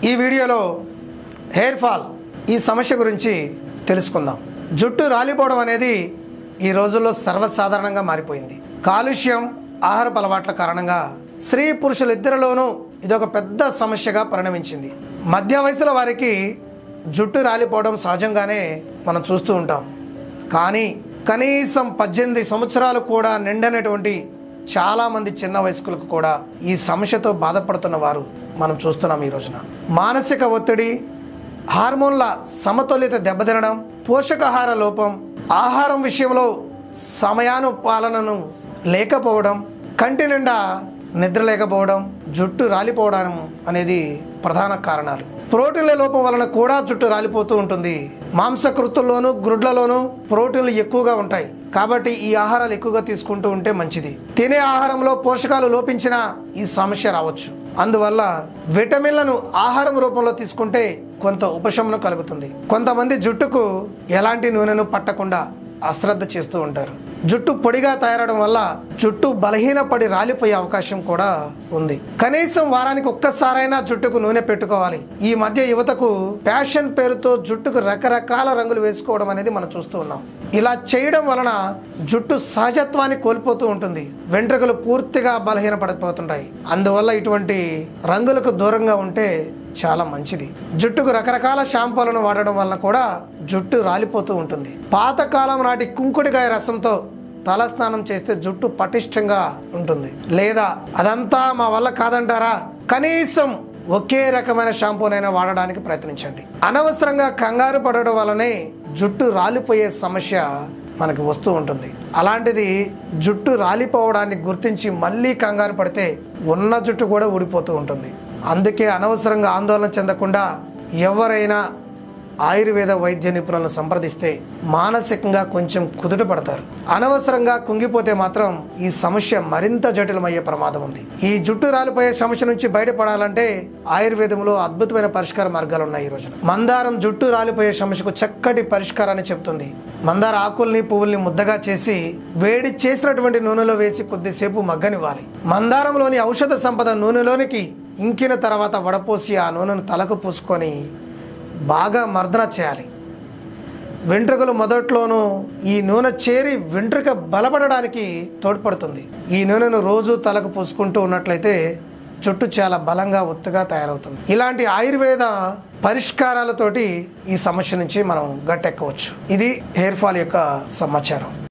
ఈ వీడియోలో hair fall ఈ సమస్య గురించి తెలుసుకుందాం జుట్టు రాలిపోవడం అనేది ఈ రోజుల్లో సర్వసాధారణంగా మారిపోయింది కాలుష్యం ఆహారపు అలవాట్ల కారణంగా స్త్రీ పురుషులు ఇద్దరిలోనూ ఇదొక పెద్ద సమస్యగా పరిణమించింది మధ్య వయసుల వారికి జుట్టు రాలిపోవడం సహజంగానే మనం చూస్తూ ఉంటాం కానీ కనీసం పద్దెనిమిది సంవత్సరాలు కూడా నిండనటువంటి చాలామంది చిన్న వయస్కులకు కూడా ఈ సమస్యతో బాధపడుతున్న వారు మనం చూస్తున్నాం ఈ రోజున మానసిక ఒత్తిడి హార్మోన్ల సమతుల్యత దెబ్బతినడం పోషకాహార లోపం ఆహారం విషయంలో సమయానుపాలనను లేకపోవడం కంటి నిండా నిద్ర లేకపోవడం జుట్టు రాలిపోవడం అనేది ప్రధాన కారణాలు ప్రోటీన్ల లోపం వలన కూడా జుట్టు రాలిపోతూ ఉంటుంది మాంసకృతుల్లోనూ గ్రుడ్లలోనూ ప్రోటీన్లు ఎక్కువగా ఉంటాయి కాబట్టి ఈ ఆహారాలు ఎక్కువగా తీసుకుంటూ ఉంటే మంచిది తినే ఆహారంలో పోషకాలు లోపించినా ఈ సమస్య రావచ్చు అందువల్ల విటమిన్లను ఆహారం రూపంలో తీసుకుంటే కొంత ఉపశమనం కలుగుతుంది కొంతమంది జుట్టుకు ఎలాంటి నూనెను పట్టకుండా అశ్రద్ధ చేస్తూ ఉంటారు జుట్టు పొడిగా తయారవడం వల్ల జుట్టు బలహీనపడి రాలిపోయే అవకాశం కూడా ఉంది కనీసం వారానికి ఒక్కసారైనా జుట్టుకు నూనె పెట్టుకోవాలి ఈ మధ్య యువతకు ఫ్యాషన్ పేరుతో జుట్టుకు రకరకాల రంగులు వేసుకోవడం అనేది మనం చూస్తూ ఉన్నాం ఇలా చేయడం వలన జుట్టు సహజత్వాన్ని కోల్పోతూ ఉంటుంది వెంట్రుకలు పూర్తిగా బలహీనపడిపోతుంటాయి అందువల్ల ఇటువంటి రంగులకు దూరంగా ఉంటే చాలా మంచిది జుట్టుకు రకరకాల షాంపూలను వాడడం వలన కూడా జుట్టు రాలిపోతూ ఉంటుంది పాతకాలం నాటి కుంకుడికాయ రసంతో తల స్నానం చేస్తే జుట్టు పటిష్టంగా ఉంటుంది లేదా అదంతా మా వల్ల కాదంటారా కనీసం ఒకే రకమైన షాంపూనైనా వాడడానికి ప్రయత్నించండి అనవసరంగా కంగారు పడడం వల్లనే జుట్టు రాలిపోయే సమస్య మనకు వస్తూ ఉంటుంది అలాంటిది జుట్టు రాలిపోవడాన్ని గుర్తించి మళ్ళీ కంగారు పడితే ఉన్న జుట్టు కూడా ఊడిపోతూ ఉంటుంది అందుకే అనవసరంగా ఆందోళన చెందకుండా ఎవరైనా ఆయుర్వేద వైద్య నిపుణులను సంప్రదిస్తే మానసికంగా కొంచెం కుదుట పడతారు అనవసరంగా కుంగిపోతే మాత్రం ఈ సమస్య మరింత జటిలమయ్యే ప్రమాదం ఉంది ఈ జుట్టు రాలిపోయే సమస్య నుంచి బయటపడాలంటే ఆయుర్వేదంలో అద్భుతమైన పరిష్కార మార్గాలు ఉన్నాయి ఈ రోజున మందారం జుట్టు రాలిపోయే సమస్యకు చక్కటి పరిష్కారాన్ని చెబుతుంది మందార ఆకుల్ని పువ్వుల్ని ముద్దగా చేసి వేడి చేసినటువంటి నూనెలో వేసి కొద్దిసేపు మగ్గనివ్వాలి మందారంలోని ఔషధ సంపద నూనెలోనికి ఇంకిన తర్వాత వడపోసి ఆ నూనెను తలకు పూసుకొని బాగా మర్దన చేయాలి వెంట్రుకలు మొదట్లోనూ ఈ నూనె చేరి వెంట్రుక బలపడడానికి తోడ్పడుతుంది ఈ నూనెను రోజు తలకు పూసుకుంటూ ఉన్నట్లయితే జుట్టు చాలా బలంగా ఒత్తుగా తయారవుతుంది ఇలాంటి ఆయుర్వేద పరిష్కారాలతోటి ఈ సమస్య నుంచి మనం గట్టెక్కవచ్చు ఇది హెయిర్ ఫాల్ యొక్క సమాచారం